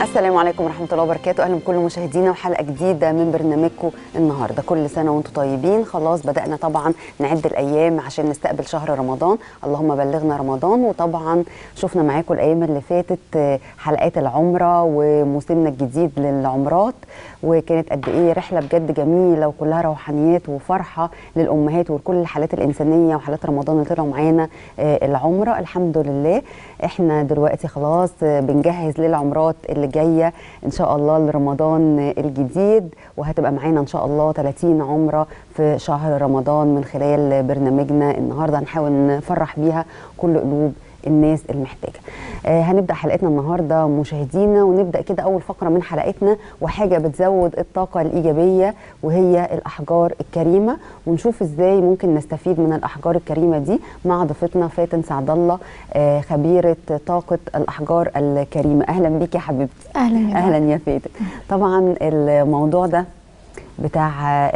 السلام عليكم ورحمة الله وبركاته أهلا بكل مشاهدينا وحلقة جديدة من برنامجكم النهاردة كل سنة وانتم طيبين خلاص بدأنا طبعا نعد الأيام عشان نستقبل شهر رمضان اللهم بلغنا رمضان وطبعا شفنا معاكم الأيام اللي فاتت حلقات العمرة وموسمنا الجديد للعمرات وكانت قد إيه رحلة بجد جميلة وكلها روحانيات وفرحة للأمهات وكل الحالات الإنسانية وحالات رمضان اللي طلعوا معانا العمرة الحمد لله احنا دلوقتي خلاص بنجهز للعمرات اللي جايه ان شاء الله لرمضان الجديد وهتبقى معانا ان شاء الله 30 عمره في شهر رمضان من خلال برنامجنا النهارده هنحاول نفرح بيها كل قلوب الناس المحتاجه. آه هنبدا حلقتنا النهارده مشاهدينا ونبدا كده اول فقره من حلقتنا وحاجه بتزود الطاقه الايجابيه وهي الاحجار الكريمه ونشوف ازاي ممكن نستفيد من الاحجار الكريمه دي مع ضيفتنا فاتن سعد الله آه خبيره طاقه الاحجار الكريمه. اهلا بيك يا حبيبتي. اهلا يا اهلا يا فاتن. طبعا الموضوع ده بتاع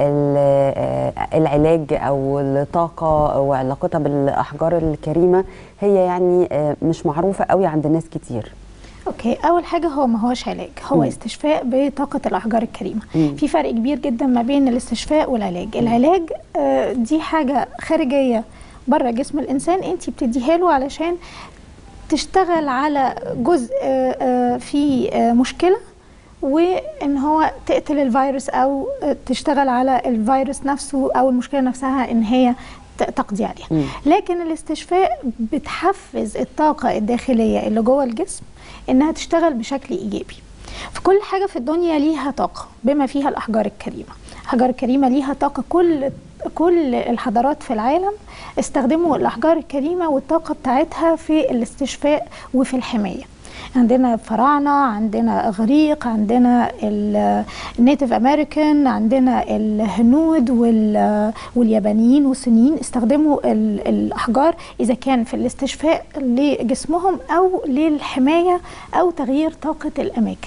العلاج او الطاقه وعلاقتها بالاحجار الكريمه هي يعني مش معروفه قوي عند ناس كتير اوكي اول حاجه هو ما هوش علاج هو مم. استشفاء بطاقه الاحجار الكريمه مم. في فرق كبير جدا ما بين الاستشفاء والعلاج مم. العلاج دي حاجه خارجيه بره جسم الانسان انت بتديها له علشان تشتغل على جزء في مشكله وان هو تقتل الفيروس او تشتغل على الفيروس نفسه او المشكله نفسها ان هي تقضي عليها م. لكن الاستشفاء بتحفز الطاقه الداخليه اللي جوه الجسم انها تشتغل بشكل ايجابي فكل حاجه في الدنيا ليها طاقه بما فيها الاحجار الكريمه الاحجار الكريمه ليها طاقه كل كل الحضارات في العالم استخدموا الاحجار الكريمه والطاقه بتاعتها في الاستشفاء وفي الحمايه عندنا فراعنه عندنا اغريق عندنا النيتيف امريكان عندنا الهنود واليابانيين والصينيين استخدموا الاحجار اذا كان في الاستشفاء لجسمهم او للحمايه او تغيير طاقه الاماكن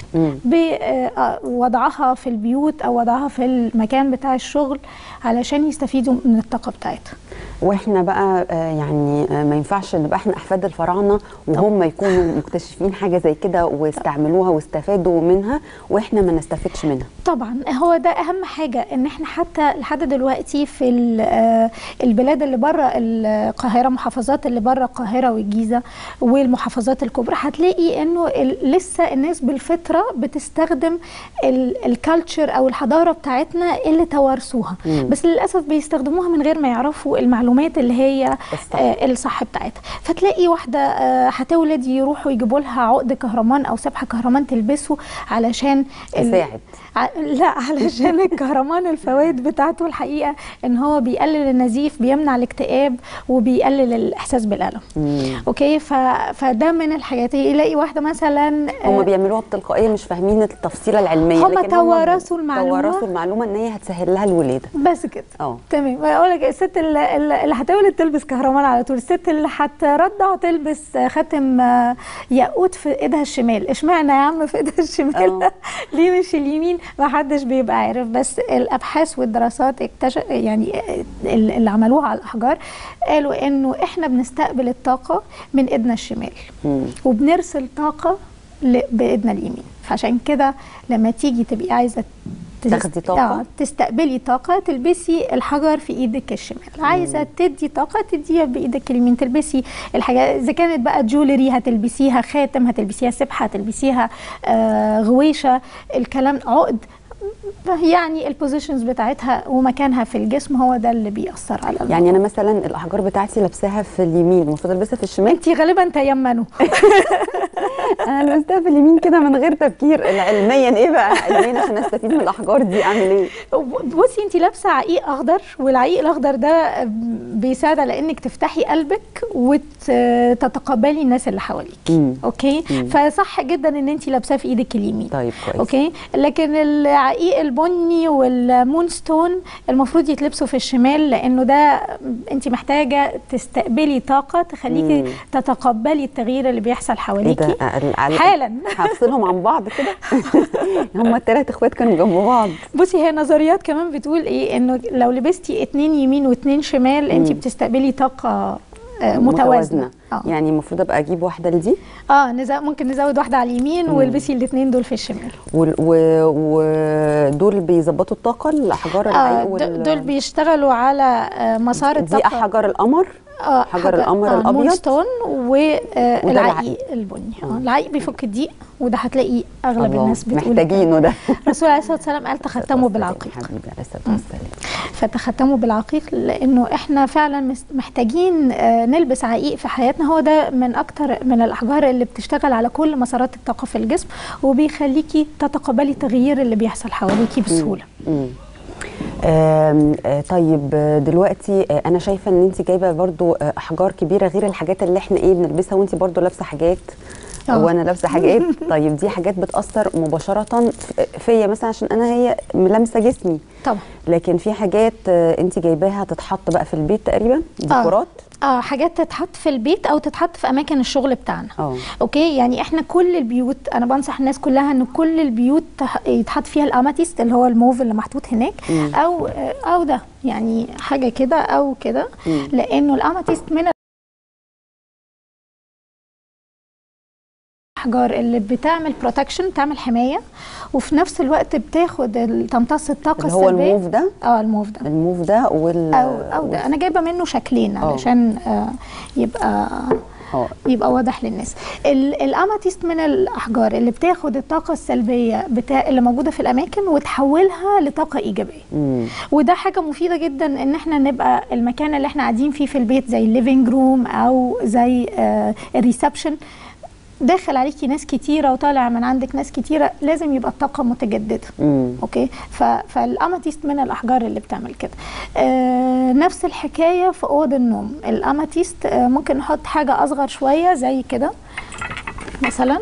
بوضعها في البيوت او وضعها في المكان بتاع الشغل علشان يستفيدوا من الطاقه بتاعتها واحنا بقى يعني ما ينفعش نبقى احنا احفاد الفراعنه وهم يكونوا مكتشفين حاجه زي كده واستعملوها واستفادوا منها واحنا ما نستفدش منها طبعا هو ده اهم حاجه ان احنا حتى لحد دلوقتي في البلاد اللي بره القاهره محافظات اللي بره القاهره والجيزه والمحافظات الكبرى هتلاقي انه لسه الناس بالفطره بتستخدم الكالتشر او الحضاره بتاعتنا اللي توارثوها بس للاسف بيستخدموها من غير ما يعرفوا المعلومات اللي هي الصح, آه الصح بتاعتها فتلاقي واحده آه هتولد يروحوا يجيبوا لها عقد كهرمان او سبحه كهرمان تلبسه علشان يساعد لا علشان الكهرمان الفوائد بتاعته الحقيقه ان هو بيقلل النزيف بيمنع الاكتئاب وبيقلل الاحساس بالالم مم. اوكي ف... فده من الحاجات يلاقي واحده مثلا هم بيعملوها بتلقائيه مش فاهمين التفصيله العلميه هم توارثوا المعلومه توارثوا المعلومه ان هي هتسهل لها الولاده بس كده اه تمام اقول لك الست اللي, اللي هتولد تلبس كهرمان على طول الست اللي هترضع تلبس خاتم ياقوت في ايدها الشمال اشمعنى يا عم في ايدها الشمال ليه مش اليمين ما حدش بيبقى عارف بس الابحاث والدراسات اكتشف يعني اللي عملوها على الاحجار قالوا انه احنا بنستقبل الطاقه من ايدنا الشمال مم. وبنرسل طاقه بايدنا اليمين فعشان كده لما تيجي تبقي عايزه تاخدي طاقه اه تستقبلي طاقه تلبسي الحجر في ايدك الشمال عايزه تدي طاقه تديها بايدك اليمين تلبسي الحاجه اذا كانت بقى جولري هتلبسيها خاتم هتلبسيها سبحه هتلبسيها آه غويشه الكلام عقد يعني البوزيشنز بتاعتها ومكانها في الجسم هو ده اللي بيأثر على الموضوع. يعني انا مثلا الاحجار بتاعتي لابساها في اليمين المفروض البسها في الشمال انت غالبا تيمنوا انا لبستها في اليمين كده من غير تفكير علميا ايه بقى علميا عشان استفيد من الاحجار دي اعمل ايه بصي انت لابسه عقيق اخضر والعقيق الاخضر ده بيساعد على انك تفتحي قلبك وتتقبلي الناس اللي حواليك اوكي مم. فصح جدا ان انت لابساه في ايدك اليمين طيب كويس اوكي لكن العقيق البني والمون ستون المفروض يتلبسوا في الشمال لانه ده انت محتاجه تستقبلي طاقه تخليكي مم. تتقبلي التغيير اللي بيحصل حواليكي حالا هفصلهم عن بعض كده هم الثلاث اخوات كانوا جنب بعض بصي هي نظريات كمان بتقول ايه انه لو لبستي اتنين يمين واتنين شمال انت بتستقبلي طاقه آه، متوازنه آه. يعني المفروض ابقى اجيب واحده لدي اه نزا ممكن نزود واحده على اليمين والبسي الاثنين دول في الشمال ودول و... و... بيظبطوا الطاقه الاحجار آه وال... دول بيشتغلوا على آه مسار الطاقه دي احجار القمر اه حجر القمر آه الابيض ستون والعقيق البني اه العقيق بيفك الضيق وده هتلاقي اغلب الله. الناس بتقول محتاجينه ده الرسول عليه الصلاه والسلام قال تختموا بالعقيق حبيبي عليه الصلاه والسلام فتختموا بالعقيق لانه احنا فعلا محتاجين نلبس عقيق في حياتنا هو ده من اكتر من الاحجار اللي بتشتغل على كل مسارات الطاقه في الجسم وبيخليكي تتقبلي التغيير اللي بيحصل حواليكي بسهوله مم. آه طيب دلوقتي آه انا شايفه ان انت جايبه برضو آه احجار كبيره غير الحاجات اللي احنا ايه بنلبسها وانت برضو لابسه حاجات أوه. وانا لابسه حاجات طيب دي حاجات بتاثر مباشره فيا مثلا عشان انا هي ملامسه جسمي طبعا لكن في حاجات انت جايباها تتحط بقى في البيت تقريبا ديكورات اه حاجات تتحط في البيت او تتحط في اماكن الشغل بتاعنا أوه. اوكي يعني احنا كل البيوت انا بنصح الناس كلها ان كل البيوت يتحط فيها الاماتيست اللي هو الموف اللي محطوط هناك مم. او او ده يعني حاجه كده او كده لانه الاماتيست من الاحجار اللي بتعمل بروتكشن بتعمل حمايه وفي نفس الوقت بتاخد تمتص الطاقه اللي هو السلبيه الموف ده اه الموف ده الموف ده وال او او ده انا جايبه منه شكلين علشان آه يبقى أوه. يبقى واضح للناس الاماتيست من الاحجار اللي بتاخد الطاقه السلبيه بتاع اللي موجوده في الاماكن وتحولها لطاقه ايجابيه مم. وده حاجه مفيده جدا ان احنا نبقى المكان اللي احنا قاعدين فيه في البيت زي الليفينج روم او زي آه الريسبشن داخل عليكي ناس كتيره وطالع من عندك ناس كتيره لازم يبقى الطاقه متجدده مم. اوكي فالاماتيست من الاحجار اللي بتعمل كده آه نفس الحكايه في اوض النوم الاماتيست آه ممكن نحط حاجه اصغر شويه زي كده مثلا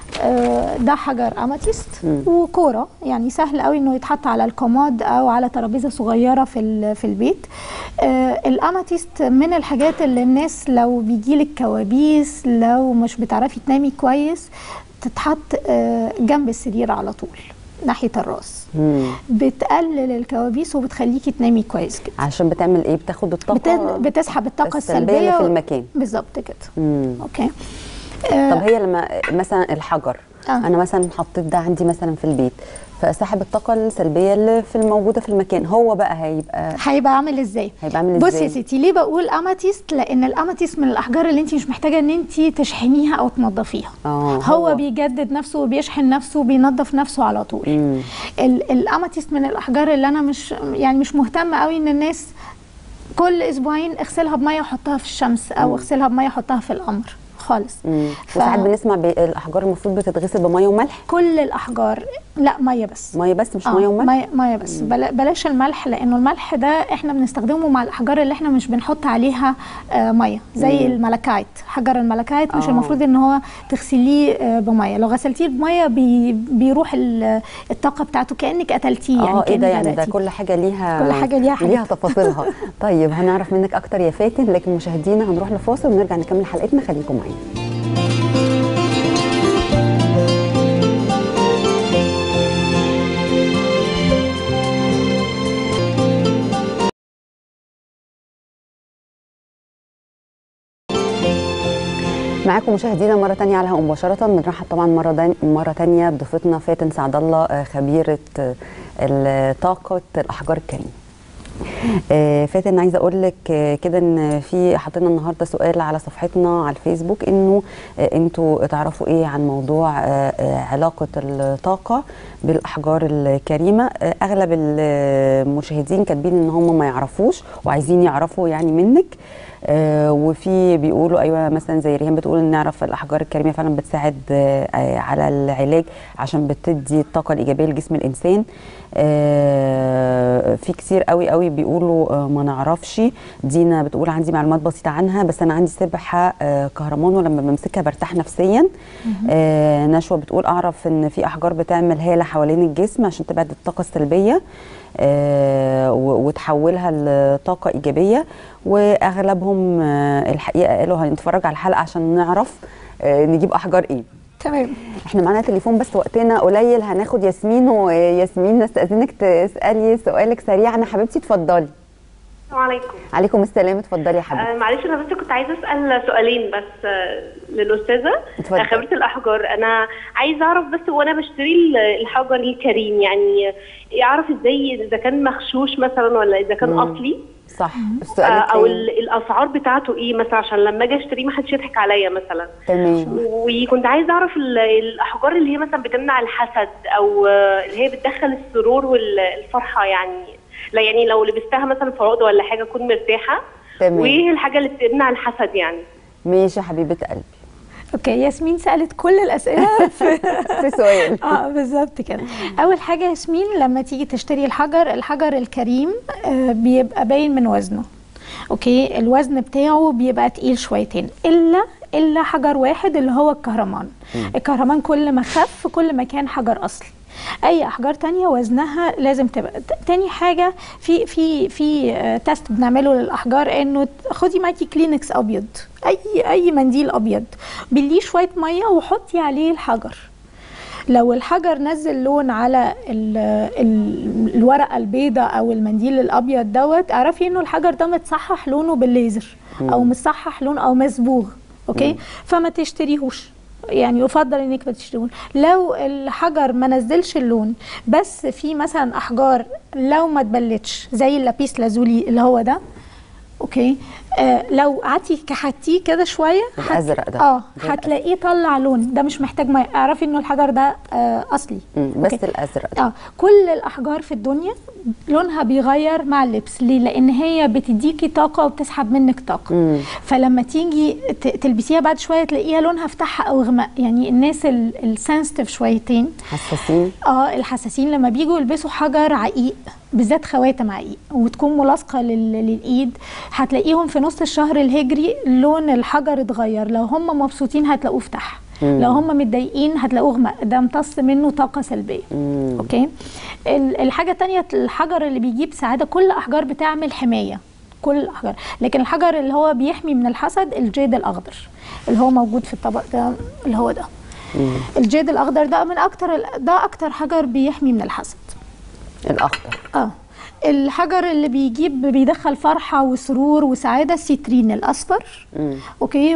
آه ده حجر اماتيست وكوره يعني سهل قوي انه يتحط على الكومود او على ترابيزه صغيره في في البيت آه الاماتيست من الحاجات اللي الناس لو بيجيلك كوابيس لو مش بتعرفي تنامي كويس تتحط آه جنب السرير على طول ناحيه الراس مم. بتقلل الكوابيس وبتخليكي تنامي كويس جدا عشان بتعمل ايه بتاخد الطاقه بت... بتسحب الطاقه السلبيه السلبيه في المكان بالظبط كده مم. اوكي طب هي لما مثلا الحجر آه. انا مثلا حطيت ده عندي مثلا في البيت فسحب الطاقه السلبيه اللي في الموجوده في المكان هو بقى هيبقى هيبقى عامل ازاي هيبقى عامل بصي ازاي يا ستي ليه بقول اماتيست لان الاماتيست من الاحجار اللي انت مش محتاجه ان انت تشحنيها او تنظفيها آه هو, هو بيجدد نفسه وبيشحن نفسه وبينظف نفسه على طول مم. الاماتيست من الاحجار اللي انا مش يعني مش مهتمه قوي ان الناس كل اسبوعين اغسلها بميه وحطها في الشمس او اغسلها بميه وحطها في القمر خالص ف... وساعات بنسمع ب... الاحجار المفروض بتتغسل بميه وملح كل الاحجار لا ميه بس ميه بس مش آه ميه وملح ميه ميه بس بلا بلاش الملح لانه الملح ده احنا بنستخدمه مع الاحجار اللي احنا مش بنحط عليها آه ميه زي مم. الملكايت حجر الملكايت مش آه. المفروض ان هو تغسليه آه بميه لو غسلتيه بميه بي بيروح الطاقه بتاعته كانك قتلتيه يعني اه ايه ده يعني ده بدأتيه. كل حاجه ليها كل حاجه ليها ليها حاجتها. تفاصيلها طيب هنعرف منك اكتر يا فاتن لكن مشاهدينا هنروح لفاصل ونرجع نكمل حلقتنا خليكم معانا معاكم مشاهدينا مره تانية على الهواء مباشره بنرحب طبعا مره دان مره تانية بضيفتنا فاتن سعد الله آه، خبيره آه، طاقه الاحجار الكريمه آه، فاتن عايزه اقول لك آه، كده ان في حاطين النهارده سؤال على صفحتنا على الفيسبوك انه آه، انتوا تعرفوا ايه عن موضوع آه، آه، علاقه الطاقه بالاحجار الكريمه آه، اغلب المشاهدين كاتبين ان هم ما يعرفوش وعايزين يعرفوا يعني منك آه، وفي بيقولوا ايوه مثلا زي ريهام بتقول ان نعرف الاحجار الكريمه فعلا بتساعد آه، آه، على العلاج عشان بتدي الطاقه الايجابيه لجسم الانسان آه، في كتير قوي قوي بيقولوا آه، ما نعرفش دينا بتقول عندي معلومات بسيطه عنها بس انا عندي سبحه آه، كهرمان ولما بمسكها برتاح نفسيا آه، نشوى بتقول اعرف ان في احجار بتعمل هاله حوالين الجسم عشان تبعد الطاقه السلبيه آه، و- وتحولها لطاقه ايجابيه واغلبهم آه، الحقيقه قالوا هنتفرج على الحلقه عشان نعرف آه، نجيب احجار ايه تمام احنا معانا تليفون بس وقتنا قليل هناخد ياسمين وياسمين نستأذنك تسألي سؤالك سريعا يا حبيبتي اتفضلي السلام عليكم عليكم السلام اتفضلي يا حبيبتي آه معلش انا بس كنت عايزه اسال سؤالين بس آه للاستاذه اتفضل. آه، خبيره الاحجار انا عايزه اعرف بس وانا بشتري ال- الحجر الكريم يعني اعرف ازاي اذا كان مغشوش مثلا ولا اذا كان اصلي صح آه السؤال او التاني. ال- الاسعار بتاعته ايه مثلا عشان لما اجي اشتريه ما حدش يضحك عليا مثلا تمام وكنت عايزه اعرف ال- الاحجار اللي هي مثلا بتمنع الحسد او آه، اللي هي بتدخل السرور والفرحه يعني لا يعني لو لبستها مثلا في عقد ولا حاجه اكون مرتاحه تمام. وايه الحاجه اللي بتمنع الحسد يعني ماشي يا حبيبه قلبي اوكي ياسمين سالت كل الاسئله في في سؤال اه بالظبط كده اول حاجه ياسمين لما تيجي تشتري الحجر الحجر الكريم آه بيبقى باين من وزنه اوكي الوزن بتاعه بيبقى تقيل شويتين الا الا حجر واحد اللي هو الكهرمان الكهرمان كل ما خف كل ما كان حجر اصلي اي احجار تانية وزنها لازم تبقى ت- تاني حاجه في في في آه، تيست بنعمله للاحجار انه ت- خدي معاكي كلينكس ابيض اي اي منديل ابيض بليه شويه ميه وحطي عليه الحجر لو الحجر نزل لون على ال ال الورقه البيضاء او المنديل الابيض دوت اعرفي انه الحجر ده متصحح لونه بالليزر او متصحح لون او مصبوغ اوكي فما تشتريهوش يعني يفضل انك ما تشتريهوش لو الحجر ما نزلش اللون بس في مثلا احجار لو ما اتبلتش زي اللابيس لازولي اللي هو ده اوكي آه لو قعدتي كحتيه كده شويه هت- الأزرق ده. اه ده هتلاقيه طلع لون ده مش محتاج ميه اعرفي انه الحجر ده آه اصلي مم، بس أوكي. الازرق ده اه كل الاحجار في الدنيا لونها بيغير مع اللبس ليه لان هي بتديكي طاقه وبتسحب منك طاقه مم. فلما تيجي ت- تلبسيها بعد شويه تلاقيها لونها فتحها او غمق يعني الناس السنسيتيف شويتين حساسين اه الحساسين لما بيجوا يلبسوا حجر عقيق بالذات خواتم عقيق وتكون ملاصقه لل- للايد هتلاقيهم في نص الشهر الهجري لون الحجر اتغير لو هم مبسوطين هتلاقوه فتح لو هم متضايقين هتلاقوه غمق ده امتص منه طاقه سلبيه مم. اوكي ال- الحاجه التانية الحجر اللي بيجيب سعاده كل احجار بتعمل حمايه كل الاحجار لكن الحجر اللي هو بيحمي من الحسد الجيد الاخضر اللي هو موجود في الطبق ده اللي هو ده الجيد الاخضر ده من اكتر ال- ده اكتر حجر بيحمي من الحسد الاخضر اه الحجر اللي بيجيب بيدخل فرحه وسرور وسعاده السيترين الاصفر مم. اوكي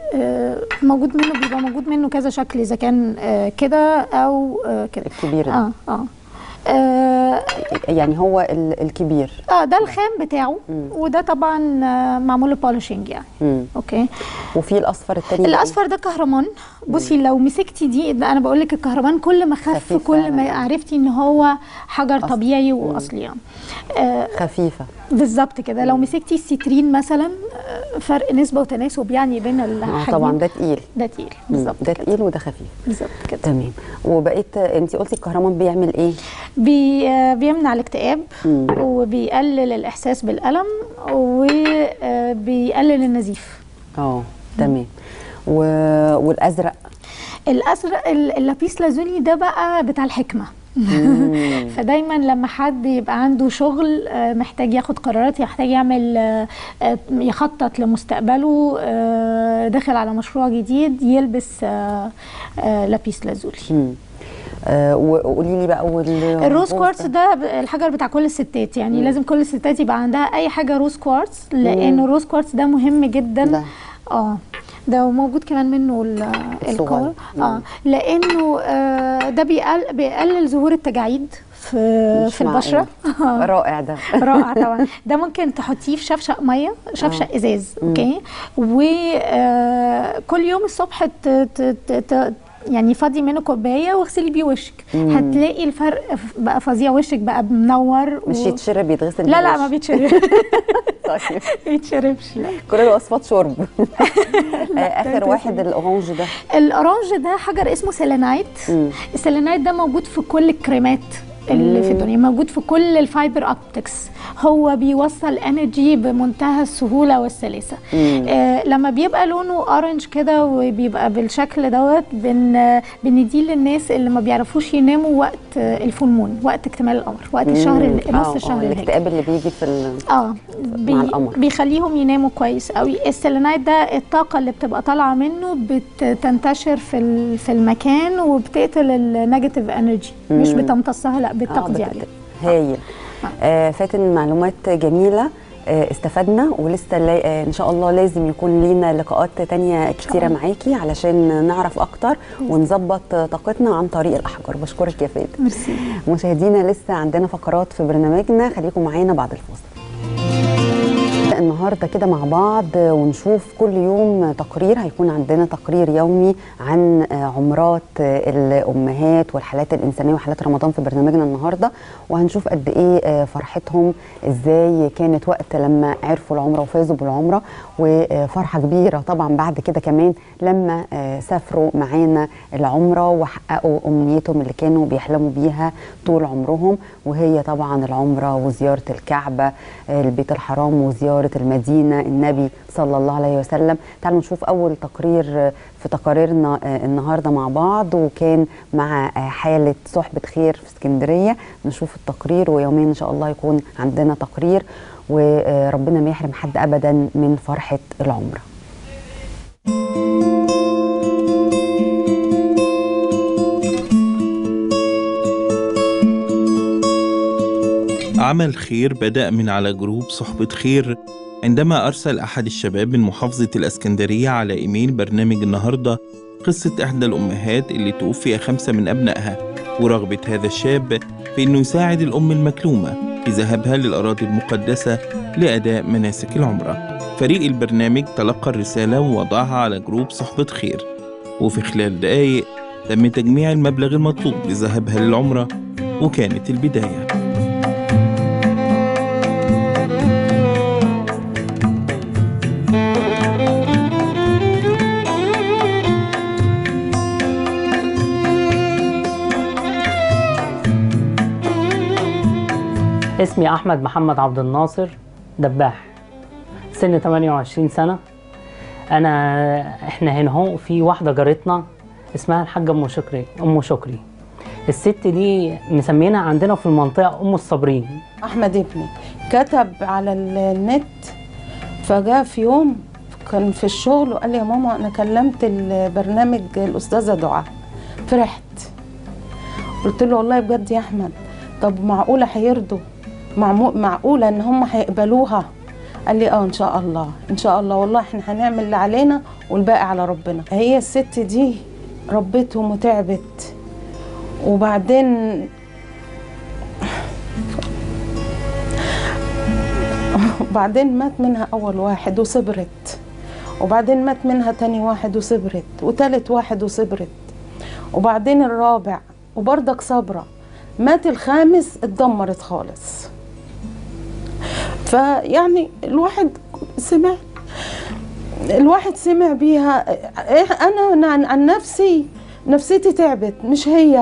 وموجود منه بيبقى موجود منه كذا شكل اذا كان آه، كده او آه، كده الكبير ده. اه اه آه، يعني هو ال- الكبير اه ده الخام بتاعه وده طبعا آه، معمول له بولشنج يعني مم. اوكي وفي الاصفر التاني ده إيه؟ الاصفر ده كهرمان بصي لو مسكتي دي ده انا بقول لك الكهرمان كل ما خف خفيف كل فعلاً. ما عرفتي ان هو حجر طبيعي واصلي يعني آه خفيفه بالظبط كده لو مسكتي السيترين مثلا آه، فرق نسبه وتناسب يعني بين اه الحاجين طبعا ده تقيل ده تقيل مم. بالظبط ده كده تقيل وده خفيف بالظبط كده تمام وبقيت انت قلتي الكهرمان بيعمل ايه بي آه، بيمنع الاكتئاب وبيقلل الاحساس بالالم وبيقلل النزيف اه تمام و... والازرق الازرق ال- اللابيس لازولي ده بقى بتاع الحكمه فدايما لما حد يبقى عنده شغل آه، محتاج ياخد قرارات يحتاج يعمل آه، آه، يخطط لمستقبله آه، داخل على مشروع جديد يلبس آه، آه، لابيس لازولي مم. آه وقولي لي بقى وال... الروز كوارتز ده ب- الحجر بتاع كل الستات يعني لازم كل الستات يبقى عندها اي حاجه روز كوارتز لان الروز كوارتز ده مهم جدا ده. اه ده موجود كمان منه ال- الصغير. الكور مم. اه لانه آه ده بيقل بيقلل ظهور التجاعيد في مش في البشره رائع ده رائع طبعا ده ممكن تحطيه في شفشق ميه شفشق ازاز اوكي وكل يوم الصبح ت- ت- ت- ت- يعني فضي منه كوبايه واغسلي بيه وشك هتلاقي الفرق ف- بقى فظيع وشك بقى منور مش و- يتشرب يتغسل لا لا بالوش. ما بيتشربش طيب ما بيتشربش لا كل الوصفات شرب آه، اخر ده واحد تسليم. الاورانج ده الاورانج ده حجر اسمه سيلينايت مم. السيلينايت ده موجود في كل الكريمات اللي في الدنيا موجود في كل الفايبر اوبتكس هو بيوصل انرجي بمنتهى السهوله والسلاسه آه لما بيبقى لونه اورنج كده وبيبقى بالشكل دوت بن بنديه للناس اللي ما بيعرفوش يناموا وقت آه، الفول مون وقت اكتمال القمر وقت الشهر مم. ال- نص آه، الشهر آه، الهجري الاكتئاب اللي بيجي في ال... اه بي مع القمر. بيخليهم يناموا كويس قوي السيلينايت ده الطاقه اللي بتبقى طالعه منه بتنتشر في ال- في المكان وبتقتل النيجاتيف انرجي مش مم. بتمتصها لا آه، بتقضي بت- عليها هايل آه فاتن معلومات جميله آه، استفدنا ولسه لا- آه، ان شاء الله لازم يكون لينا لقاءات تانية كتيره معاكي علشان نعرف اكتر ونظبط طاقتنا عن طريق الاحجار بشكرك يا فادي ميرسي مشاهدينا لسه عندنا فقرات في برنامجنا خليكم معانا بعد الفاصل النهارده كده مع بعض ونشوف كل يوم تقرير هيكون عندنا تقرير يومي عن عمرات الامهات والحالات الانسانيه وحالات رمضان في برنامجنا النهارده وهنشوف قد ايه فرحتهم ازاي كانت وقت لما عرفوا العمره وفازوا بالعمره وفرحه كبيره طبعا بعد كده كمان لما سافروا معانا العمره وحققوا امنيتهم اللي كانوا بيحلموا بيها طول عمرهم وهي طبعا العمره وزياره الكعبه البيت الحرام وزياره المدينه النبي صلى الله عليه وسلم تعالوا نشوف اول تقرير في تقاريرنا النهارده مع بعض وكان مع حاله صحبه خير في اسكندريه نشوف التقرير ويوميا ان شاء الله يكون عندنا تقرير وربنا ما يحرم حد ابدا من فرحه العمره عمل خير بدأ من على جروب صحبة خير عندما أرسل أحد الشباب من محافظة الأسكندرية على إيميل برنامج النهاردة قصة إحدى الأمهات اللي توفي خمسة من أبنائها ورغبة هذا الشاب في أنه يساعد الأم المكلومة في ذهابها للأراضي المقدسة لأداء مناسك العمرة فريق البرنامج تلقى الرسالة ووضعها على جروب صحبة خير وفي خلال دقايق تم تجميع المبلغ المطلوب لذهابها للعمرة وكانت البدايه اسمي احمد محمد عبد الناصر دباح سن 28 سنه انا احنا هنا هو في واحده جارتنا اسمها الحاجه ام شكري ام شكري الست دي مسمينها عندنا في المنطقه ام الصابرين احمد ابني كتب على النت فجاء في يوم كان في الشغل وقال لي يا ماما انا كلمت البرنامج الاستاذه دعاء فرحت قلت له والله بجد يا احمد طب معقوله هيرضوا معقوله ان هم هيقبلوها قال لي اه ان شاء الله ان شاء الله والله احنا هنعمل اللي علينا والباقي على ربنا هي الست دي ربتهم وتعبت وبعدين وبعدين مات منها اول واحد وصبرت وبعدين مات منها تاني واحد وصبرت وتالت واحد وصبرت وبعدين الرابع وبرضك صبره مات الخامس اتدمرت خالص فيعني الواحد سمع الواحد سمع بيها انا عن, عن نفسي نفسيتي تعبت مش هي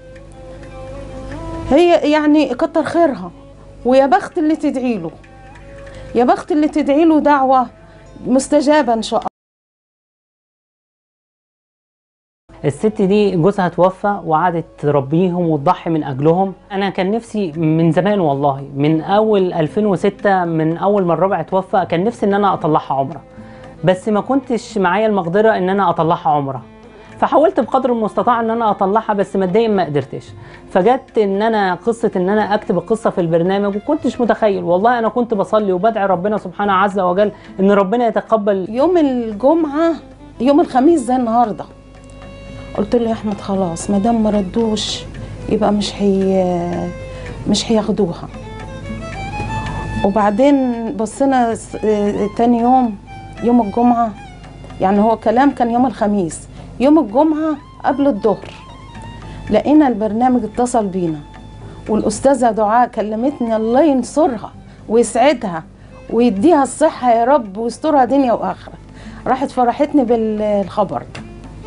هي يعني كتر خيرها ويا بخت اللي تدعي له يا بخت اللي تدعي له دعوه مستجابه ان شاء الله الست دي جوزها توفى وقعدت تربيهم وتضحي من اجلهم انا كان نفسي من زمان والله من اول 2006 من اول ما الرابع توفى كان نفسي ان انا اطلعها عمره بس ما كنتش معايا المقدره ان انا اطلعها عمره فحاولت بقدر المستطاع ان انا اطلعها بس ماديا ما قدرتش فجت ان انا قصه ان انا اكتب القصه في البرنامج وكنتش متخيل والله انا كنت بصلي وبدعي ربنا سبحانه عز وجل ان ربنا يتقبل يوم الجمعه يوم الخميس زي النهارده قلت له يا احمد خلاص ما دام ما ردوش يبقى مش هي مش هياخدوها وبعدين بصينا تاني يوم يوم الجمعه يعني هو كلام كان يوم الخميس يوم الجمعه قبل الظهر لقينا البرنامج اتصل بينا والاستاذه دعاء كلمتني الله ينصرها ويسعدها ويديها الصحه يا رب ويسترها دنيا واخره راحت فرحتني بالخبر ده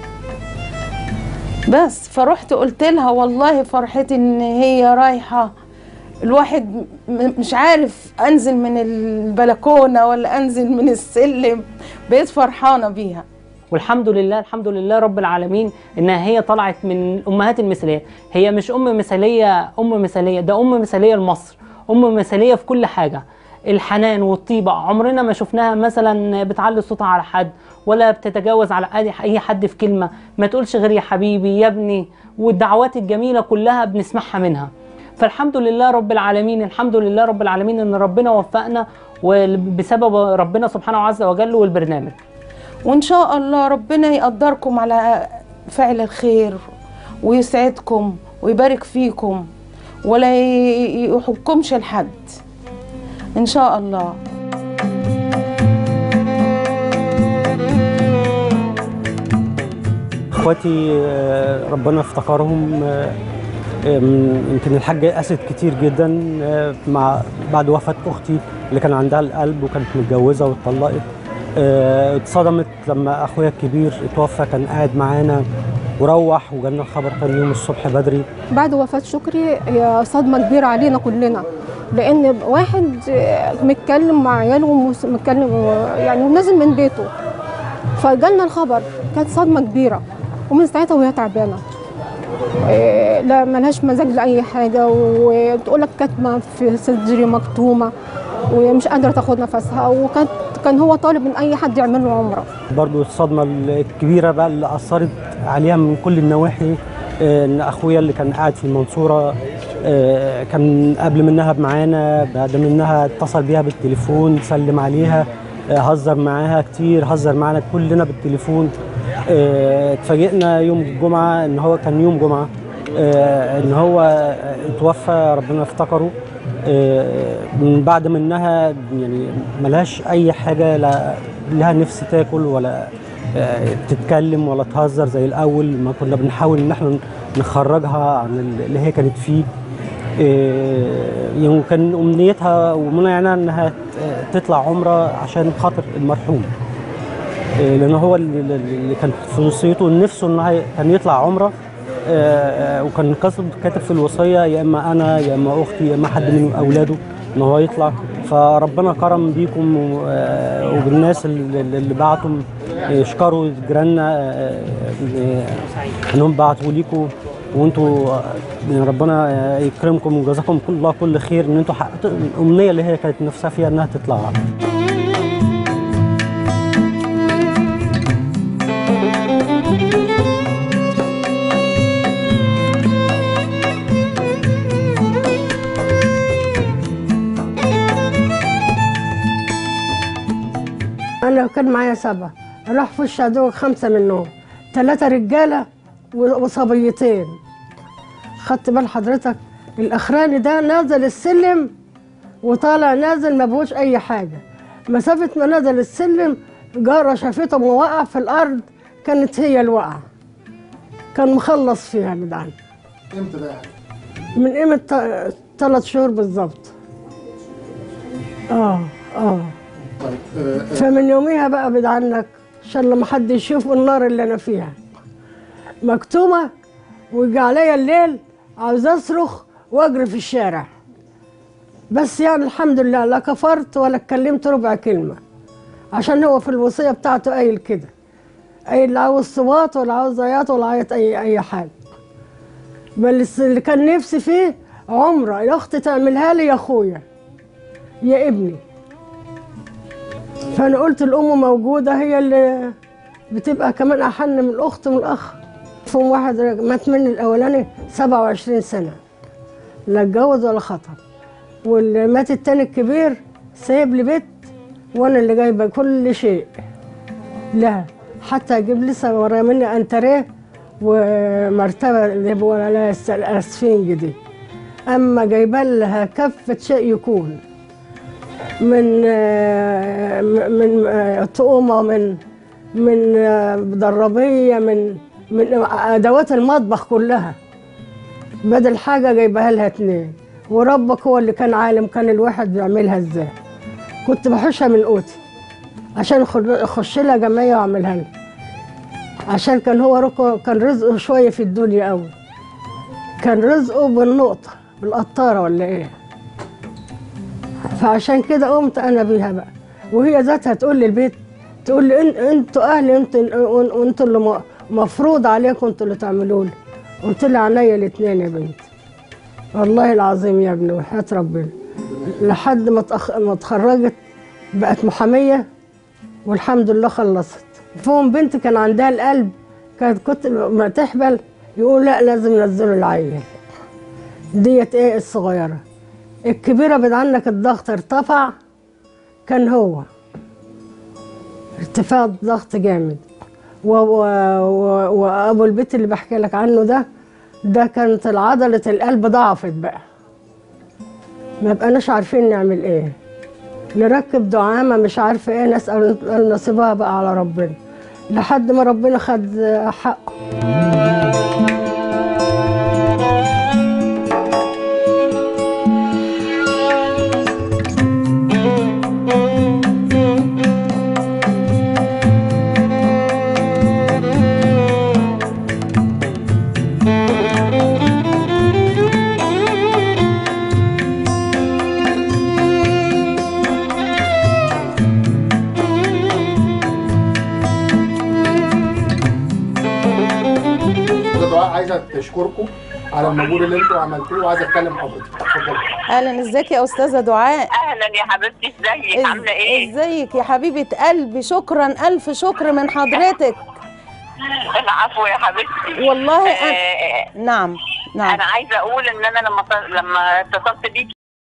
بس فرحت قلت لها والله فرحتي ان هي رايحه الواحد مش عارف انزل من البلكونه ولا انزل من السلم بقيت فرحانه بيها والحمد لله الحمد لله رب العالمين انها هي طلعت من الامهات المثاليات هي مش ام مثاليه ام مثاليه ده ام مثاليه لمصر ام مثاليه في كل حاجه الحنان والطيبه عمرنا ما شفناها مثلا بتعلي صوتها على حد ولا بتتجاوز على اي حد في كلمه ما تقولش غير يا حبيبي يا ابني والدعوات الجميله كلها بنسمعها منها فالحمد لله رب العالمين الحمد لله رب العالمين ان ربنا وفقنا وبسبب ربنا سبحانه عز وجل والبرنامج وان شاء الله ربنا يقدركم على فعل الخير ويسعدكم ويبارك فيكم ولا ي- يحكمش لحد ان شاء الله اخواتي آه، ربنا افتكرهم آه، آه، من- يمكن الحاجة قاست كتير جدا آه، مع بعد وفاة اختي اللي كان عندها القلب وكانت متجوزة واتطلقت آه، اتصدمت لما اخويا الكبير اتوفى كان قاعد معانا وروح وجالنا الخبر تاني يوم الصبح بدري بعد وفاة شكري هي صدمة كبيرة علينا كلنا لأن واحد آه، متكلم مع عياله ومس- متكلم آه، يعني ونازل من بيته فجالنا الخبر كانت صدمة كبيرة ومن ساعتها وهي تعبانة آه، لا ملهاش مزاج لأي حاجة وتقول لك كاتمة في صدري مكتومة ومش قادرة تاخد نفسها وكانت كان هو طالب من أي حد يعمل له عمرة برضو الصدمة الكبيرة بقى اللي أثرت عليها من كل النواحي آه، إن أخويا اللي كان قاعد في المنصورة آه، كان قبل منها معانا بعد منها اتصل بيها بالتليفون سلم عليها آه، هزر معاها كتير هزر معانا كلنا بالتليفون آه، اتفاجئنا يوم الجمعة إن هو كان يوم جمعة آه، إن هو اتوفى ربنا افتكره آه، من بعد منها يعني ملهاش اي حاجه لا لها نفس تاكل ولا آه، تتكلم ولا تهزر زي الاول ما كنا بنحاول ان احنا نخرجها عن اللي هي كانت فيه آه، يعني كان امنيتها ومنعنا انها ت- تطلع عمره عشان خاطر المرحوم آه، لان هو اللي اللي كان في وصيته نفسه ان هي- كان يطلع عمره آه، آه، وكان كاتب كاتب في الوصيه يا اما انا يا اما اختي يا اما حد من اولاده ان هو يطلع فربنا كرم بيكم و- آه، وبالناس اللي اللي بعتم يشكروا جيراننا آه، آه، انهم بعتوا ليكم وانتوا آه، يعني ربنا آه، يكرمكم وجزاكم كل الله كل خير ان انتوا حققتوا الامنيه اللي هي كانت نفسها فيها انها تطلع انا كان معايا سبعه راح في وش عدو خمسه منهم ثلاثه رجاله و- وصبيتين خدت بال حضرتك الاخراني ده نازل السلم وطالع نازل ما بهوش اي حاجه مسافه ما نزل السلم جاره شافته وقع في الارض كانت هي الوقعه كان مخلص فيها يا جدعان امتى بقى؟ من قيمه ثلاث شهور بالظبط اه اه طيب آه، آه، فمن يوميها بقى بعيد عنك عشان لما حد يشوف النار اللي انا فيها مكتومه ويجي عليا الليل عاوز اصرخ واجري في الشارع بس يعني الحمد لله لا كفرت ولا اتكلمت ربع كلمه عشان هو في الوصيه بتاعته قايل كده قايل لا عاوز صوات ولا عاوز عياط ولا عيط اي اي حاجه بل الس- اللي كان نفسي فيه عمره يا اختي تعملها لي يا اخويا يا ابني فانا قلت الام موجوده هي اللي بتبقى كمان احن من الاخت ومن الاخ فيهم واحد مات مني الاولاني 27 سنه لا اتجوز ولا خطب واللي مات التاني الكبير سايب لي بيت وانا اللي جايبه كل شيء لها حتى اجيب لسه ورايا مني انتريه ومرتبه اللي بيقول عليها الس- الاسفنج دي اما جايبه لها كفه شيء يكون من آه، من آه، طقومه من من آه، ضربيه من من ادوات المطبخ كلها بدل حاجه جايبها لها اتنين وربك هو اللي كان عالم كان الواحد بيعملها ازاي كنت بحوشها من قوتي عشان أخد- اخش لها جمعيه واعملها لها عشان كان هو ركو كان رزقه شويه في الدنيا قوي كان رزقه بالنقطه بالقطاره ولا ايه فعشان كده قمت انا بيها بقى وهي ذاتها تقول لي البيت تقول لي إن- انتوا اهلي انتوا وانتوا اللي م- مفروض عليكم انتوا اللي تعملوا لي قلت لها عينيا الاثنين يا بنتي والله العظيم يا ابني وحياة ربنا لحد ما تأخ... ما اتخرجت بقت محامية والحمد لله خلصت فهم بنت كان عندها القلب كانت كنت ما تحبل يقول لا لازم ننزلوا العيل ديت ايه الصغيرة الكبيرة بعد عنك الضغط ارتفع كان هو ارتفاع ضغط جامد و- و- و- وابو البيت اللي بحكي لك عنه ده ده كانت عضله القلب ضعفت بقى ما بقناش عارفين نعمل ايه نركب دعامه مش عارفه ايه نسال نصيبها بقى على ربنا لحد ما ربنا خد حقه استاذه دعاء عايزه تشكركم على المجهود اللي انتوا عملتوه وعايزه اتكلم حضرتك اتفضلي اهلا ازيك يا استاذه دعاء اهلا يا حبيبتي ازيك عامله ايه ازيك يا حبيبه قلبي شكرا الف شكر من حضرتك العفو يا حبيبتي والله أنا- آه، نعم نعم انا عايزه اقول ان انا لما ط- لما اتصلت بيكي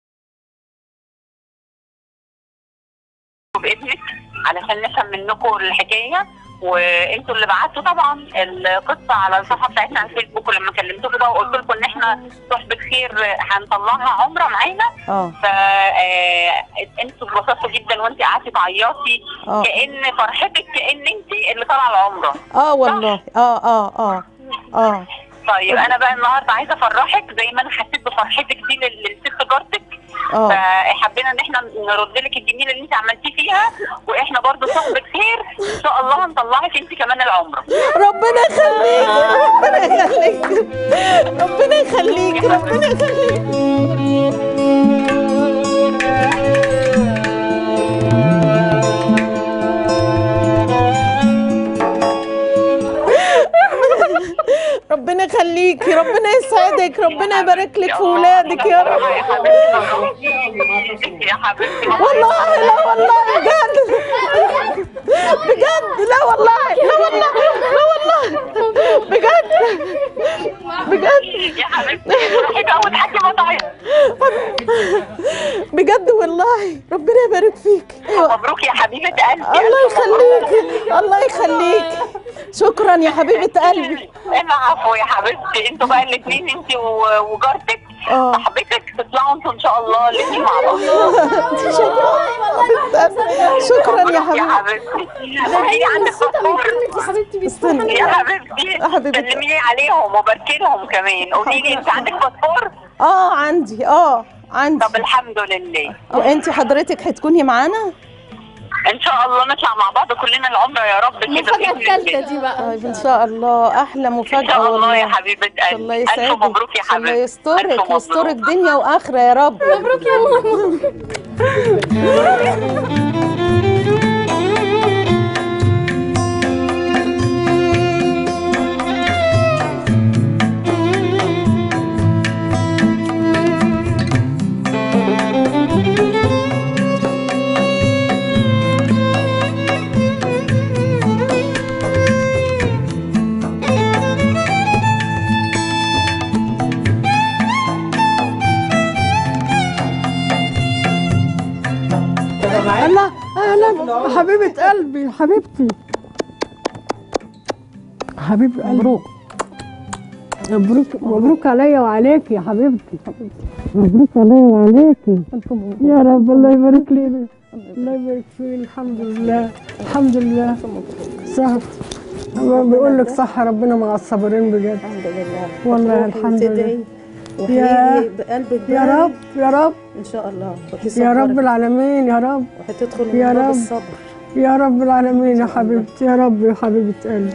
بابنك علشان نفهم منكم الحكايه وانتوا اللي بعتوا طبعا القصه على الصفحه بتاعتنا على الفيسبوك ولما كلمتكم بقى وقلت لكم ان احنا صحبه خير هنطلعها عمره معانا اه ف آه، انتوا اتبسطتوا جدا وانت قعدتي تعيطي آه. كان فرحتك كان انت اللي طالعه العمره اه والله اه اه اه اه طيب انا بقى النهارده عايزه افرحك زي ما انا حسيت بفرحتك دي لل- للست جارتك اه فحبينا ان احنا نرد لك الجميل اللي انت عملتيه فيها واحنا برضو صحبة خير ان شاء الله هنطلعك انت كمان العمره ربنا يخليك ربنا يخليك ربنا يخليك ربنا يخليك ربنا يخليكي ربنا يسعدك ربنا يبارك لك في ولادك يا رب يا حبيبتي يا حبيبتي والله لا والله بجد بجد لا والله لا والله لا والله بجد بجد يا حبيبتي روحي بقى وتحكي ما تعيط بجد والله ربنا يبارك فيك ايوه مبروك يا حبيبه قلبي الله يخليكي الله يخليكي شكرا يا حبيبه قلبي العفو يا حبيبتي انتوا بقى الاثنين انت و- وجارتك اه. صاحبتك تطلعوا انتوا ان شاء الله الاثنين مع بعض شكرا شكرا يا يا حبيبتي حبيبتي قولي لي عندك باسبور استني يا حبيبتي يا حبيبتي. سلمي لي عليهم وباركي لهم كمان قولي لي انت عندك باسبور اه عندي اه عندي طب الحمد لله وانت حضرتك هتكوني معانا ان شاء الله نطلع مع بعض كلنا العمره يا رب كده المفاجأة بإذن الله. الثالثة دي بقى طيب ان شاء الله احلى ان مفاجاه شاء الله والله يا حبيبه قلبي الله الف يسعدك مبروك يا الله حبيبتي يسترك ألف مبروك. يسترك دنيا واخره يا رب مبروك يا ماما الله اهلا حبيبه قلبي حبيبتي حبيب قلبي مبروك مبروك مبروك عليا وعليك يا حبيبتي مبروك عليا وعليكي يا رب الله يبارك لنا الله يبارك فيك الحمد لله الحمد لله صح هو بيقول لك صح ربنا مع الصابرين بجد الحمد لله والله الحمد لله وتدعي يا- وهي بقلبك يا رب يا رب ان شاء الله يا رب العالمين يا رب وهتدخل يا من باب رب. الصبر يا رب العالمين يا حبيبتي يا رب يا حبيبة قلبي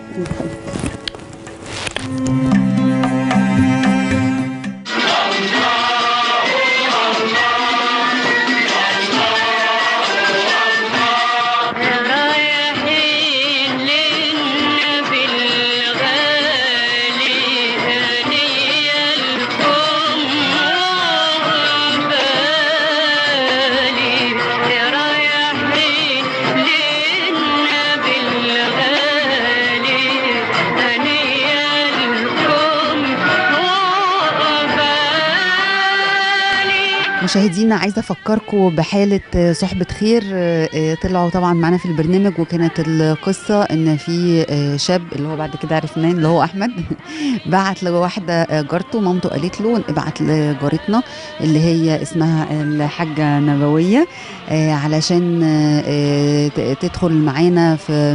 رايحين للنبي الغالي هدية لكم وعبالي رايحين للنبي الغالي هدية لكم مشاهدينا عايزه افكركم بحاله آه، صحبه خير آه، آه، طلعوا طبعا معانا في البرنامج وكانت القصه ان في آه، شاب اللي هو بعد كده عرفناه اللي هو احمد بعت لواحده آه، جارته مامته قالت له ابعت لجارتنا اللي هي اسمها الحاجه نبويه آه، علشان آه، آه، ت- تدخل معانا في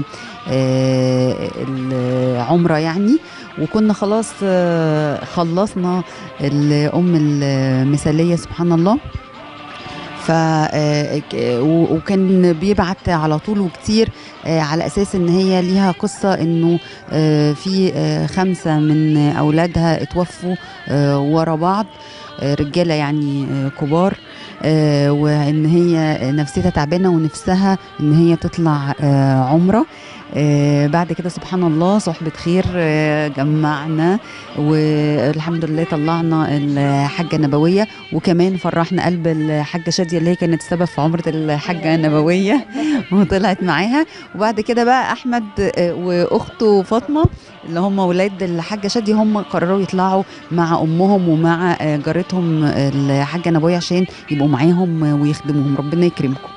آه، العمره يعني وكنا خلاص آه، خلصنا الام المثاليه سبحان الله ف آه، ك- و- وكان بيبعت على طول وكتير آه، على اساس ان هي ليها قصه انه آه، في آه، خمسه من اولادها اتوفوا آه، ورا بعض آه، رجاله يعني آه، كبار آه، وان هي نفسيتها تعبانه ونفسها ان هي تطلع آه، عمره آه، بعد كده سبحان الله صحبة خير آه، جمعنا والحمد لله طلعنا الحاجة النبوية وكمان فرحنا قلب الحاجة شادية اللي هي كانت السبب في عمرة الحاجة النبوية وطلعت معاها وبعد كده بقى أحمد آه، وأخته فاطمة اللي هم ولاد الحاجة شادية هم قرروا يطلعوا مع أمهم ومع آه، جارتهم الحاجة نبوية عشان يبقوا معاهم ويخدموهم ربنا يكرمكم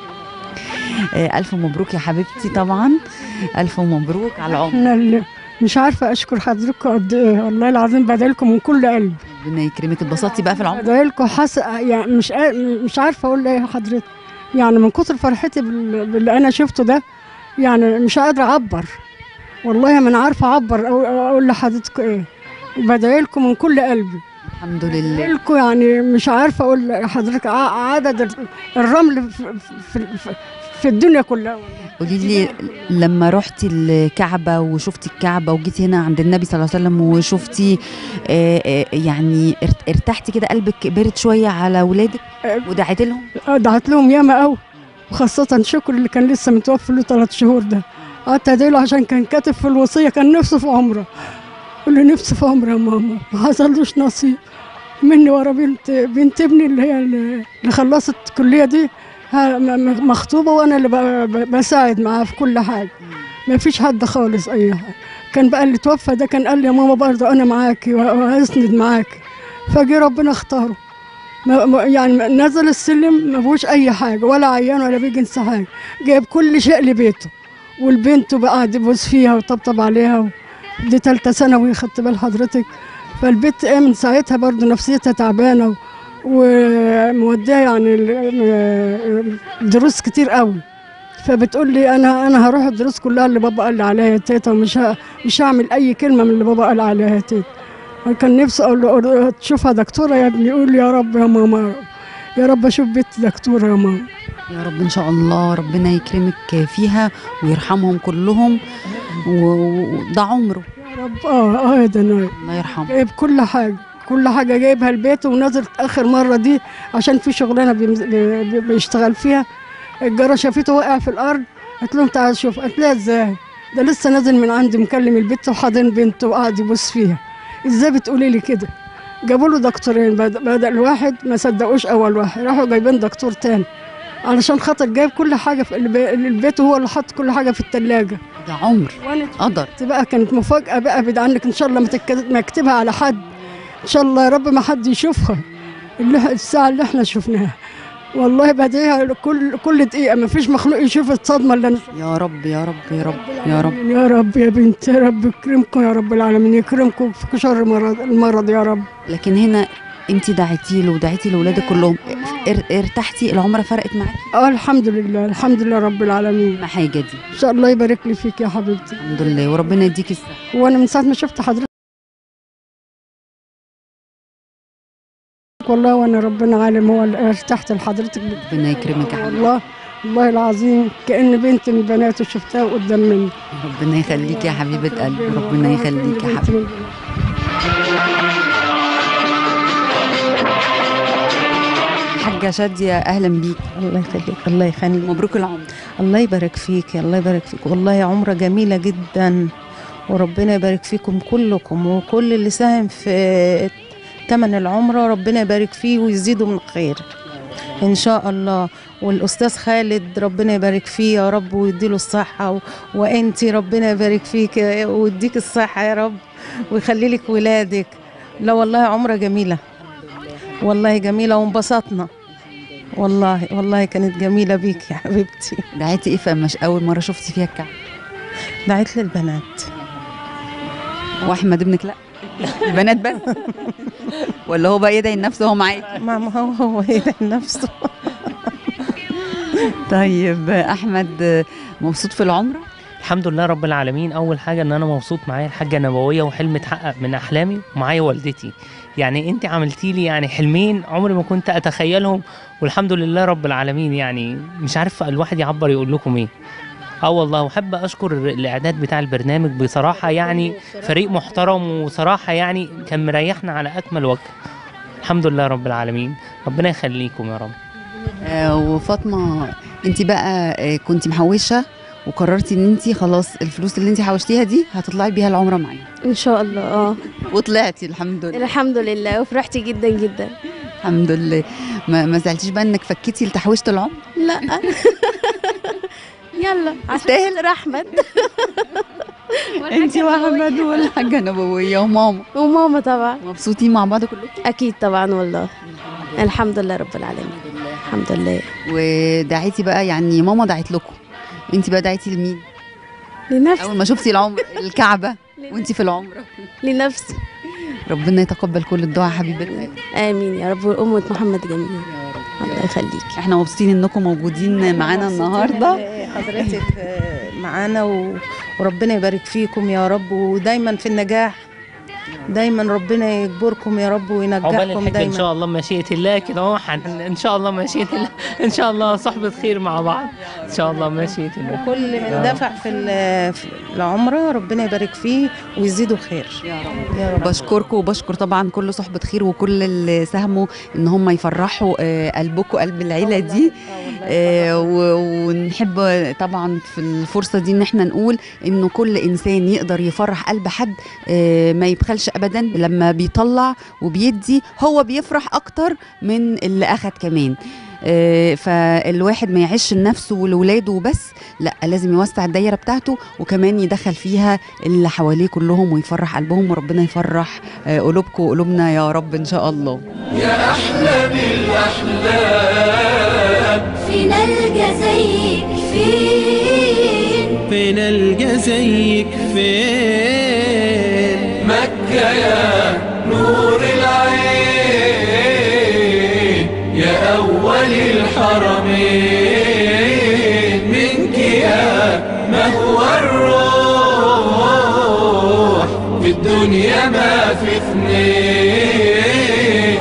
آه، ألف مبروك يا حبيبتي طبعا ألف مبروك على العمر احنا اللي مش عارفه اشكر حضرتكم قد ايه والله العظيم بدعيلكم من كل قلب ربنا يكرمك اتبسطتي بقى في العمر بدعيلكم حس يعني مش قا- مش عارفه اقول ايه لحضرتك يعني من كتر فرحتي بال- باللي انا شفته ده يعني مش قادره اعبر والله ما انا عارفه اعبر أو- أو اقول لحضرتك ايه بدعيلكم من كل قلبي الحمد لله لكم يعني مش عارفه اقول لحضرتك ع- عدد ال- الرمل في, في, في, في الدنيا كلها قولي لي لما رحتي الكعبة وشفتي الكعبة وجيتي هنا عند النبي صلى الله عليه وسلم وشفتي آه، آه، يعني ارت- ارتحتي كده قلبك برد شوية على ولادك ودعيتي لهم دعت لهم ياما قوي وخاصة شكر اللي كان لسه متوفي له ثلاث شهور ده قعدت ادعيله عشان كان كاتب في الوصية كان نفسه في عمره قال له نفسي في عمره يا ماما ما حصلوش نصيب مني ورا بنت بنت ابني اللي هي اللي خلصت الكلية دي ها- م- م- مخطوبة وانا اللي ب- ب- بساعد معاها في كل حاجة ما فيش حد خالص اي حاجة كان بقى اللي توفى ده كان قال لي يا ماما برضه انا معاكي وهسند معاكي فجي ربنا اختاره ما ما- يعني ما- نزل السلم ما فيهوش اي حاجه ولا عيان ولا بيجنس حاجه جايب كل شيء لبيته والبنت بقى قاعد يبوس فيها وطبطب عليها و- دي تالتة ثانوي خدت بال حضرتك فالبنت ايه من ساعتها برضه نفسيتها تعبانه و- وموديها يعني ال- دروس كتير قوي فبتقول لي انا انا هروح الدروس كلها اللي بابا قال لي عليها يا تيتا ومش ه- مش هعمل اي كلمه من اللي بابا قال عليها يا تيتا كان نفسي اقول له تشوفها دكتوره يا ابني يقول لي يا رب يا ماما يا رب يا رب اشوف بنت دكتوره يا ماما يا رب ان شاء الله ربنا يكرمك فيها ويرحمهم كلهم و- وده عمره يا رب اه اه يا دنيا الله يرحمه جايب كل حاجه كل حاجه جايبها البيت ونزلت اخر مره دي عشان في شغلانه بيمز- بي- بي- بيشتغل فيها الجاره شافته واقع في الارض قالت لهم تعال شوف قالت لها ازاي ده لسه نازل من عندي مكلم البت وحاضن بنته وقاعد يبص فيها ازاي بتقولي لي كده جابوا له دكتورين بدا بدأ الواحد ما صدقوش اول واحد راحوا جايبين دكتور تاني علشان خاطر جايب كل حاجه في الب- البيت وهو اللي حط كل حاجه في الثلاجه ده عمر قدر بقى كانت مفاجاه بقى بعيد عنك ان شاء الله ما تك- ما اكتبها على حد ان شاء الله يا رب ما حد يشوفها اللي الساعه اللي احنا شفناها والله بديها كل كل دقيقه ما فيش مخلوق يشوف الصدمه اللي انا يا رب يا رب يا رب يا رب يا رب يا بنت يا رب يكرمكم يا رب العالمين يكرمكم في شر المرض المرض يا رب لكن هنا انت دعيتي له ودعيتي لاولادك كلهم ار- ارتحتي العمره فرقت معاكي اه الحمد لله الحمد لله رب العالمين ما حاجه دي ان شاء الله يبارك لي فيك يا حبيبتي الحمد لله وربنا يديكي الصحه وانا من ساعه ما شفت حضرتك والله وانا ربنا عالم هو اللي ارتحت لحضرتك ربنا يكرمك يا حبيبتي والله والله العظيم كأن بنت من بناته شفتها قدام مني ربنا يخليكي يا حبيبه قلبي ربنا يخليكي يا حبيبتي حاجه شاديه اهلا بيك الله يخليك الله يخليك مبروك العمر الله يبارك فيك الله يبارك فيك والله عمرة جميلة جدا وربنا يبارك فيكم كلكم وكل اللي ساهم في تمن العمرة ربنا يبارك فيه ويزيده من خير إن شاء الله والأستاذ خالد ربنا يبارك فيه يا رب ويديله الصحة و... وأنتي ربنا يبارك فيك ويديك الصحة يا رب ويخلي لك ولادك لا والله عمرة جميلة والله جميلة وانبسطنا والله والله كانت جميله بيك يا حبيبتي دعيتي ايه فمش اول مره شفتي فيها الكعبه دعيت للبنات واحمد ابنك لا البنات بس ولا هو بقى يدعي لنفسه وهو معاكي ما ما هو هو يدعي لنفسه طيب احمد مبسوط في العمره الحمد لله رب العالمين اول حاجه ان انا مبسوط معايا الحاجه النبويه وحلم اتحقق من احلامي ومعايا والدتي يعني انت عملتي لي يعني حلمين عمري ما كنت اتخيلهم والحمد لله رب العالمين يعني مش عارف الواحد يعبر يقول لكم ايه اه والله واحب اشكر الاعداد بتاع البرنامج بصراحه يعني فريق محترم وصراحه يعني كان مريحنا على اكمل وجه الحمد لله رب العالمين ربنا يخليكم يا رب آه وفاطمه انت بقى آه كنت محوشه وقررتي ان انت خلاص الفلوس اللي انت حوشتيها دي هتطلعي بيها العمره معايا ان شاء الله اه وطلعتي الحمد لله الحمد لله وفرحت جدا جدا الحمد لله ما, ما زعلتيش بقى انك فكيتي لتحويشه العمر لا يلا تستاهل احمد انت واحمد والحاجه نبويه وماما وماما طبعا مبسوطين مع بعض كلكم اكيد طبعا والله الحمد لله رب العالمين الحمد لله ودعيتي بقى يعني ماما دعت لكم انت بقى دعيتي لمين لنفسي اول ما شفتي العمر الكعبه وانت في العمره لنفسي ربنا يتقبل كل الدعاء حبيبتنا امين يا رب وامه محمد جميل الله يخليك احنا مبسوطين انكم موجودين معانا النهارده حضرتك معانا و... وربنا يبارك فيكم يا رب ودايما في النجاح دايما ربنا يجبركم يا رب عقبال وينجحكم الحج ان دايما شاء الله مشيئه الله كده اهو حن- ان شاء الله مشيئه الله ان شاء الله صحبه خير مع بعض ان شاء الله مشيئه الله كل من دفع في ال- في العمره ربنا يبارك فيه ويزيده خير يا رب يا رب بشكركم وبشكر طبعا كل صحبة خير وكل اللي ساهموا ان هم يفرحوا آه، قلبكم قلب العيلة دي آه، و- ونحب طبعا في الفرصة دي ان احنا نقول انه كل انسان يقدر يفرح قلب حد آه، ما يبخلش ابدا لما بيطلع وبيدي هو بيفرح اكتر من اللي اخد كمان آه، فالواحد ما يعيش لنفسه ولولاده وبس لا لازم يوسع الدايره بتاعته وكمان يدخل فيها اللي حواليه كلهم ويفرح قلبهم وربنا يفرح آه، قلوبكم وقلوبنا يا رب ان شاء الله يا أحلى الأحلام فينا القى زيك فين فين القى زيك فين مكة يا نور العين يا أول الحرمين منك يا مهوى الروح في الدنيا ما في اثنين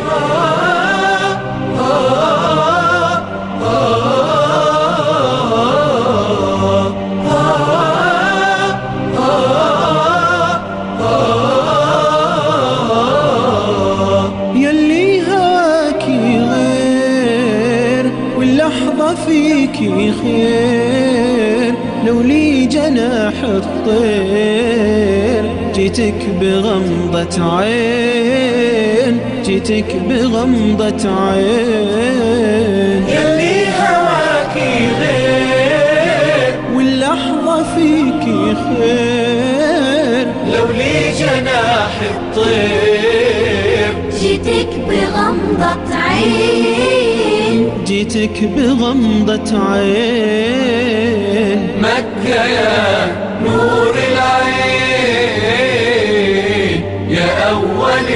يلي هواكي غير واللحظة فيكي خير لو لي جناح الطير جيتك بغمضة عين جيتك بغمضة عين يلي هواكي غير واللحظة فيكي خير لو لي جناح الطير جيتك بغمضة عين جيتك بغمضة عين مكة يا نور العين يا أول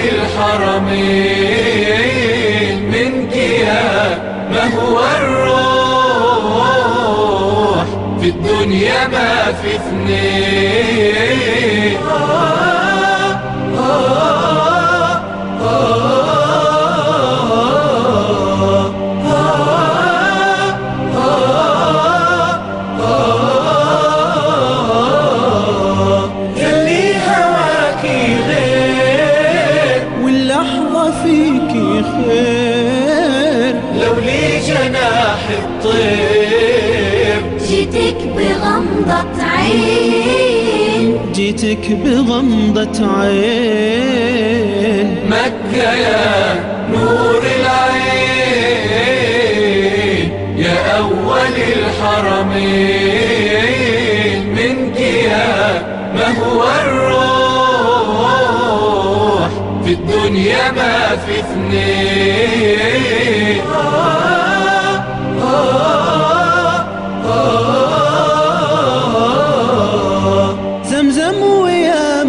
الحرمين منك يا مهوى الروح في الدنيا ما في اثنين يلي هواكي غير واللحظة فيكي خير لو لي جناح الطير جيتك بغمضة عين جيتك بغمضة عين مكة يا نور العين يا أول الحرمين منك يا مهوى الروح في الدنيا ما في اثنين زمزم ويا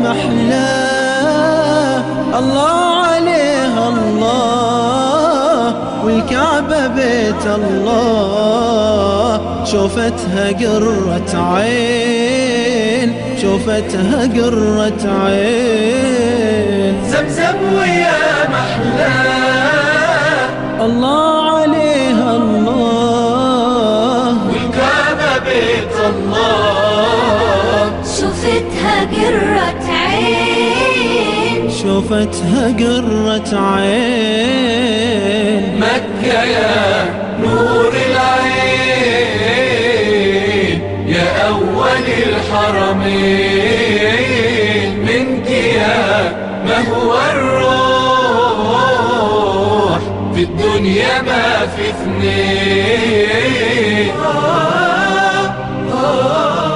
محلاه الله عليه الله والكعبة بيت الله شوفتها قرة عين شوفتها قرة عين زمزم ويا محلاه الله عليه الله والكعبة بيت الله شفتها قرة عين شوفتها قرة عين مكة يا نور العين يا أول الحرمين منك يا ما هو الروح في الدنيا ما في اثنين